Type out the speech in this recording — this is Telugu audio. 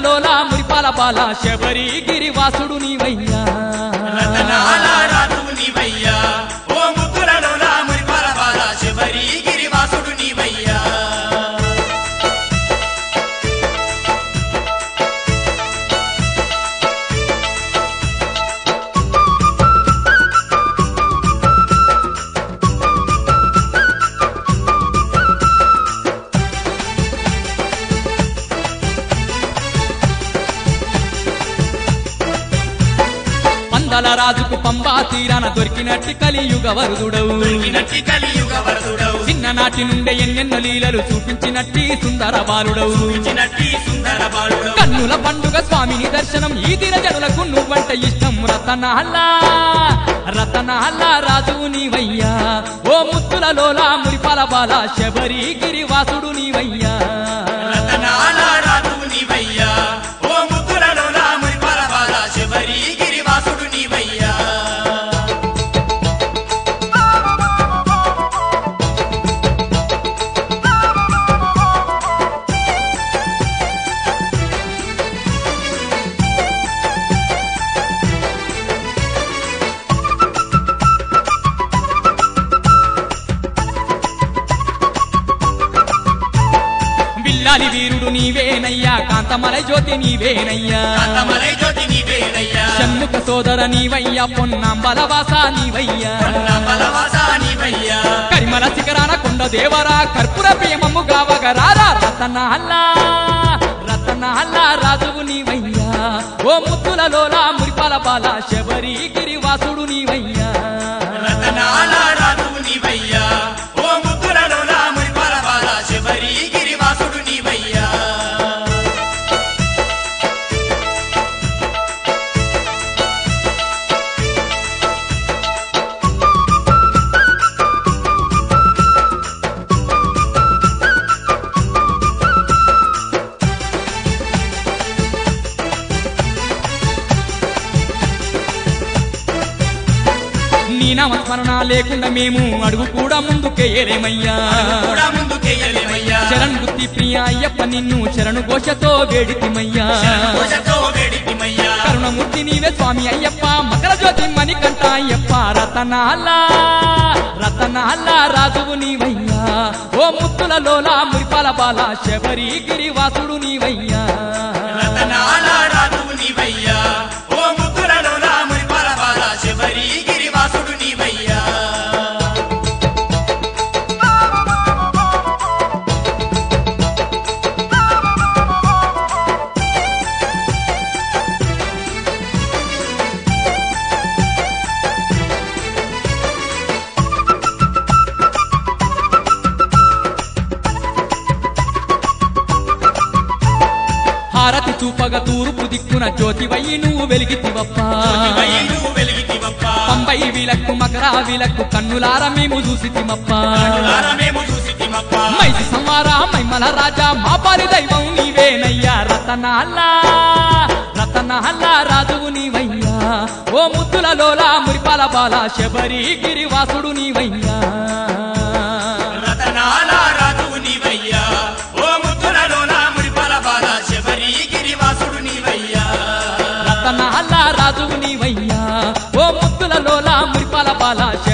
ముత్తులలోల మురిపాల బాల శబరి గిరివాసుడు నీవయ్యా రతనాల రాజువు నీవయ్యా ఓ ముద్దులలోలా మురిపాల బాల శబరి గిరివాసుడు నీవయ్యా పందల రాజుకు పంబా తీరాన దొరికినట్టి కలియుగ వరుదుడవు దొరికినట్టి కలియుగ వరదుడవు చిన్ననాటి నుండే ఎన్నెన్నో లీలలు చూపించినట్టి సుందర బాలుడవు ఇచ్చినట్టి సుందర బాలుడవు కన్నుల పండుగ స్వామిని దర్శనం ఈ దిన జనులకు నువ్వంటే ఇష్టం రతనహల్లా రతనహల్లా రాజువు నీవయ్యా ఓ ముత్తులలోల మురిపాల బాల శబరి గిరివాసుడు నీవయ్యా రతనాల రాజువు నీవయ్యా ఓ ముద్దులలోలా మురిపాల బాల శబరి గిరివాసుడు నీవయ్యా విల్లాలి వీరుడు నీవేనయ్యా కాంతమలై జ్యోతి నీవేనయ్యా కాంతమలై జ్యోతి నీవేనయ్యా షణ్ముఖ సోదర నీవయ్యా పొన్నాంబలవాస నీవయ్యా కొన్న బలవాస నీవయ్యా కరిమల శిఖరాన కొండ దేవరా కర్పూర ప్రేమము గావగరారా రతనహల్లా రతనహల్లా రాజువు నీవయ్యా ఓ ముత్తులలోలా మురిపాల బాల శబరి గిరివాసుడు నీవయ్యా రతనాల రాజువు నీవయ్యా ఓ ముద్దులలోలా మురిపాల బాల శబరి గిరివాసుడు నీవయ్యా నీ నామస్మరణ లేకుండా మేము అడుగు కూడా ముందుకేయలేమయ్యా కూడా ముందుకెయ్యలేమయ్యా శరణ్ బుద్ధి ప్రియ అయ్యప్ప నిన్ను శరణు ఘోషతో వేడితిమయ్యా కోశతో వేడితిమయ్యా కరుణమూర్తి నీవే స్వామి అయ్యప్ప మకర జ్యోతి మణికంఠ అయ్యప్ప రతనాల్లా రతనాల్లా రాజువు నీవయ్యా ఓ ముత్తులలోల మురిపాల బాల శబరి గిరివాసుడు నీవయ్యా రతనాల రాజువు నీవయ్యా ఓ ముద్దులలోలా మురిపాల బాల శబరి గిరివాసుడు నీవయ్యా హారతి చూపగ తూర్పు దిక్కున జ్యోతివయ్యి నువ్వు వెలిగితివప్ప జ్యోతివై నువ్వు వెలిగితివప్పా పంబై విలక్కు మకరా విలక్కు కన్నులార మేము చూసితిమప్ప కనులార మేము చూసితిమప్పా మైసి సంవారా మైమల రాజా మా పాలి దైవం నీవేనయ్యా రతనాల్లా రతనాల్లా రాజువు నీవయ్యా ఓ ముద్దులలోలా మురిపాల బాల శబరి గిరివాసుడు నీవయ్యా రతనాల రాజువు నీవయ్యా ఓ ముద్దులలోలా మురిపాల బాల శబరి గిరివాసుడు నీవయ్యా రతనాల్లా రాజువు నీవయ్యా ఓ ముద్దులలోలా మురిపాల బాల శబరి